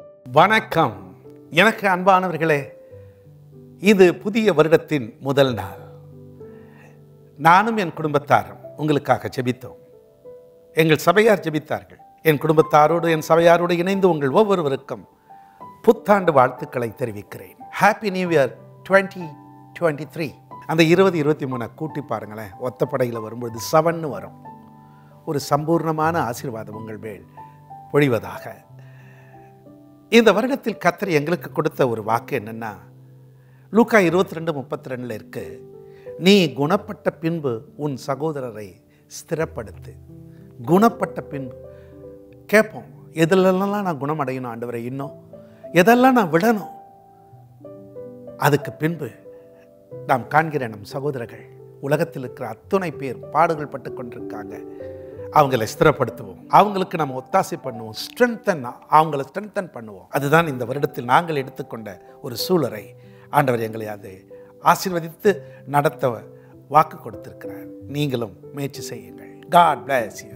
வணக்கம் எனக்கு அன்பானவர்களே இது புதிய வருடத்தின் முதல் நாள் நானும் என் குடும்பத்தாரும் உங்களுக்காக ஜெபித்தோம் எங்கள் சபையார் ஜெபித்தார்கள் என் குடும்பத்தாரோடு என் சபையாரோடு இணைந்து உங்கள் ஒவ்வொருவருக்கும் புத்தாண்டு வாழ்த்துக்களை தெரிவிக்கிறேன் happy new year twenty twenty three அந்த இருபது இருபத்தி மூணை கூட்டி பாருங்களேன் ஒத்தப்படையில் வரும்பொழுது செவன்னு வரும் ஒரு சம்பூர்ணமான ஆசீர்வாதம் உங்கள் மேல் பொழிவதாக இந்த வருடத்தில் கத்தர் எங்களுக்கு கொடுத்த ஒரு வாக்கு என்னன்னா லூக்கா இருபத்தி ரெண்டு முப்பத்தி ரெண்டில் இருக்கு நீ குணப்பட்ட பின்பு உன் சகோதரரை ஸ்திரப்படுத்து குணப்பட்ட பின்பு கேட்போம் எதுலெல்லாம் நான் குணமடையணும் ஆண்டவரை இன்னும் எதெல்லாம் நான் விடணும் அதுக்கு பின்பு நாம் காண்கிற நம் சகோதரர்கள் உலகத்தில் இருக்கிற அத்துணை பேர் பாடுகள் பட்டு கொண்டிருக்காங்க அவங்களை ஸ்திரப்படுத்துவோம் அவங்களுக்கு நம்ம ஒத்தாசை பண்ணுவோம் ஸ்ட்ரென்தன் அவங்கள ஸ்ட்ரென்தன் பண்ணுவோம் அதுதான் இந்த வருடத்தில் நாங்கள் எடுத்துக்கொண்ட ஒரு சூழலை ஆண்டவர் எங்களை அது ஆசீர்வதித்து நடத்த வாக்கு கொடுத்திருக்கிறார் நீங்களும் முயற்சி செய்யுங்கள் காட் bless you